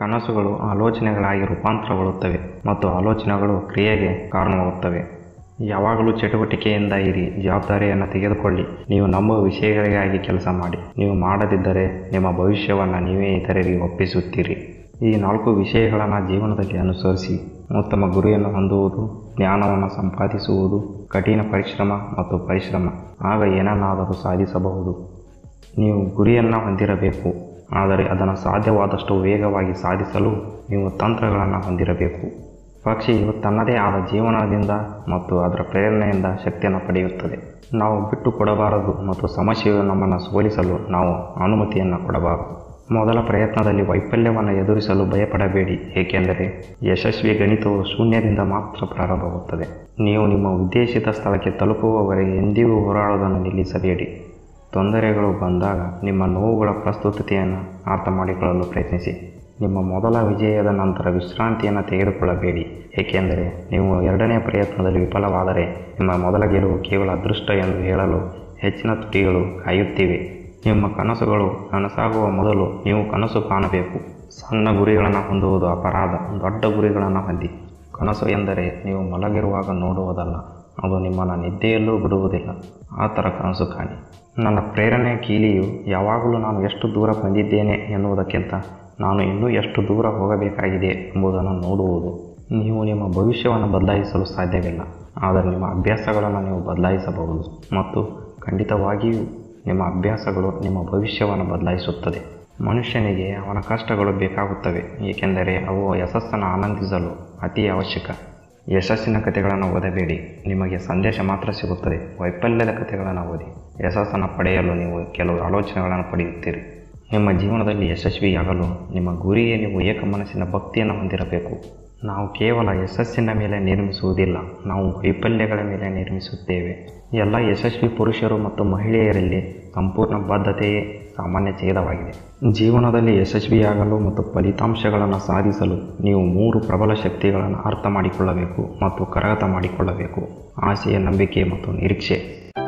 ಕನಸುಗಳು ಆಲೋಚನೆಗಳಾಗಿ ರೂಪಾಂತರಗೊಳ್ಳುತ್ತವೆ ಮತ್ತು ಆಲೋಚನೆಗಳು ಕ್ರಿಯೆಗೆ ಕಾರಣವಾಗುತ್ತವೆ ಯಾವಾಗಲೂ ಚಟುವಟಿಕೆಯಿಂದ ಇರಿ ಜವಾಬ್ದಾರಿಯನ್ನು ತೆಗೆದುಕೊಳ್ಳಿ ನೀವು ನಂಬುವ ವಿಷಯಗಳಿಗಾಗಿ ಕೆಲಸ ಮಾಡಿ ನೀವು ಮಾಡದಿದ್ದರೆ ನಿಮ್ಮ ಭವಿಷ್ಯವನ್ನು ನೀವೇ ಇತರರಿಗೆ ಒಪ್ಪಿಸುತ್ತೀರಿ ಈ ನಾಲ್ಕು ವಿಷಯಗಳನ್ನು ಜೀವನದಲ್ಲಿ ಅನುಸರಿಸಿ ಉತ್ತಮ ಗುರಿಯನ್ನು ಹೊಂದುವುದು ಜ್ಞಾನವನ್ನು ಸಂಪಾದಿಸುವುದು ಕಠಿಣ ಪರಿಶ್ರಮ ಮತ್ತು ಪರಿಶ್ರಮ ಆಗ ಏನನ್ನಾದರೂ ಸಾಧಿಸಬಹುದು ನೀವು ಗುರಿಯನ್ನು ಹೊಂದಿರಬೇಕು ಆದರೆ ಅದನ್ನು ಸಾಧ್ಯವಾದಷ್ಟು ವೇಗವಾಗಿ ಸಾಧಿಸಲು ನೀವು ತಂತ್ರಗಳನ್ನು ಹೊಂದಿರಬೇಕು ಪಕ್ಷಿಯು ತನ್ನದೇ ಆದ ಜೀವನದಿಂದ ಮತ್ತು ಅದರ ಪ್ರೇರಣೆಯಿಂದ ಶಕ್ತಿಯನ್ನು ಪಡೆಯುತ್ತದೆ ನಾವು ಬಿಟ್ಟು ಕೊಡಬಾರದು ಮತ್ತು ಸಮಸ್ಯೆಯು ನಮ್ಮನ್ನು ಸೋಲಿಸಲು ನಾವು ಅನುಮತಿಯನ್ನು ಕೊಡಬಾರದು ಮೊದಲ ಪ್ರಯತ್ನದಲ್ಲಿ ವೈಫಲ್ಯವನ್ನು ಎದುರಿಸಲು ಭಯಪಡಬೇಡಿ ಏಕೆಂದರೆ ಯಶಸ್ವಿ ಗಣಿತವು ಶೂನ್ಯದಿಂದ ಮಾತ್ರ ಪ್ರಾರಂಭವಾಗುತ್ತದೆ ನೀವು ನಿಮ್ಮ ಉದ್ದೇಶಿತ ಸ್ಥಳಕ್ಕೆ ತಲುಪುವವರೆಗೆ ಎಂದಿಗೂ ಹೋರಾಡೋದನ್ನು ನಿಲ್ಲಿಸಬೇಡಿ ತೊಂದರೆಗಳು ಬಂದಾಗ ನಿಮ್ಮ ನೋವುಗಳ ಪ್ರಸ್ತುತತೆಯನ್ನು ಅರ್ಥ ಮಾಡಿಕೊಳ್ಳಲು ಪ್ರಯತ್ನಿಸಿ ನಿಮ್ಮ ಮೊದಲ ವಿಜಯದ ನಂತರ ವಿಶ್ರಾಂತಿಯನ್ನು ತೆಗೆದುಕೊಳ್ಳಬೇಡಿ ಏಕೆಂದರೆ ನೀವು ಎರಡನೇ ಪ್ರಯತ್ನದಲ್ಲಿ ವಿಫಲವಾದರೆ ನಿಮ್ಮ ಮೊದಲ ಗೆಲುವು ಕೇವಲ ಅದೃಷ್ಟ ಎಂದು ಹೇಳಲು ಹೆಚ್ಚಿನ ತುಟಿಗಳು ಕಾಯುತ್ತಿವೆ ನಿಮ್ಮ ಕನಸುಗಳು ನನಸಾಗುವ ಮೊದಲು ನೀವು ಕನಸು ಕಾಣಬೇಕು ಸಣ್ಣ ಗುರಿಗಳನ್ನು ಹೊಂದುವುದು ಅಪರಾಧ ದೊಡ್ಡ ಗುರಿಗಳನ್ನು ಹೊಂದಿ ಕನಸು ಎಂದರೆ ನೀವು ಮಲಗಿರುವಾಗ ನೋಡುವುದಲ್ಲ ಅದು ನಿಮ್ಮನ್ನು ನಿದ್ದೆಯಲ್ಲೂ ಬಿಡುವುದಿಲ್ಲ ಆ ಥರ ಕನಸು ಕಾಣಿ ನನ್ನ ಪ್ರೇರಣೆ ಕೀಲಿಯು ಯಾವಾಗಲೂ ನಾನು ಎಷ್ಟು ದೂರ ಬಂದಿದ್ದೇನೆ ಎನ್ನುವುದಕ್ಕಿಂತ ನಾನು ಇನ್ನೂ ಎಷ್ಟು ದೂರ ಹೋಗಬೇಕಾಗಿದೆ ಎಂಬುದನ್ನು ನೋಡುವುದು ನೀವು ನಿಮ್ಮ ಭವಿಷ್ಯವನ್ನು ಬದಲಾಯಿಸಲು ಸಾಧ್ಯವಿಲ್ಲ ಆದರೆ ನಿಮ್ಮ ಅಭ್ಯಾಸಗಳನ್ನು ನೀವು ಬದಲಾಯಿಸಬಹುದು ಮತ್ತು ಖಂಡಿತವಾಗಿಯೂ ನಿಮ್ಮ ಅಭ್ಯಾಸಗಳು ನಿಮ್ಮ ಭವಿಷ್ಯವನ್ನು ಬದಲಾಯಿಸುತ್ತದೆ ಮನುಷ್ಯನಿಗೆ ಅವನ ಕಷ್ಟಗಳು ಬೇಕಾಗುತ್ತವೆ ಏಕೆಂದರೆ ಅವು ಯಶಸ್ಸನ್ನು ಆನಂದಿಸಲು ಅತಿ ಅವಶ್ಯಕ ಯಶಸ್ಸಿನ ಕಥೆಗಳನ್ನು ಓದಬೇಡಿ ನಿಮಗೆ ಸಂದೇಶ ಮಾತ್ರ ಸಿಗುತ್ತದೆ ವೈಫಲ್ಯದ ಕಥೆಗಳನ್ನು ಓದಿ ಯಶಸ್ಸನ್ನು ಪಡೆಯಲು ನೀವು ಕೆಲವು ಆಲೋಚನೆಗಳನ್ನು ಪಡೆಯುತ್ತೀರಿ ನಿಮ್ಮ ಜೀವನದಲ್ಲಿ ಯಶಸ್ವಿಯಾಗಲು ನಿಮ್ಮ ಗುರಿಗೆ ನೀವು ಏಕಮನಸ್ಸಿನ ಭಕ್ತಿಯನ್ನು ಹೊಂದಿರಬೇಕು ನಾವು ಕೇವಲ ಯಶಸ್ಸಿನ ಮೇಲೆ ನಿರ್ಮಿಸುವುದಿಲ್ಲ ನಾವು ವೈಫಲ್ಯಗಳ ಮೇಲೆ ನಿರ್ಮಿಸುತ್ತೇವೆ ಎಲ್ಲ ಯಶಸ್ವಿ ಪುರುಷರು ಮತ್ತು ಮಹಿಳೆಯರಲ್ಲಿ ಸಂಪೂರ್ಣ ಬದ್ಧತೆಯೇ ಸಾಮಾನ್ಯ ಛೇದವಾಗಿದೆ ಜೀವನದಲ್ಲಿ ಯಶಸ್ವಿಯಾಗಲು ಮತ್ತು ಫಲಿತಾಂಶಗಳನ್ನು ಸಾಧಿಸಲು ನೀವು ಮೂರು ಪ್ರಬಲ ಶಕ್ತಿಗಳನ್ನು ಅರ್ಥ ಮಾಡಿಕೊಳ್ಳಬೇಕು ಮತ್ತು ಕರಗತ ಮಾಡಿಕೊಳ್ಳಬೇಕು ಆಸೆಯ ನಂಬಿಕೆ ಮತ್ತು ನಿರೀಕ್ಷೆ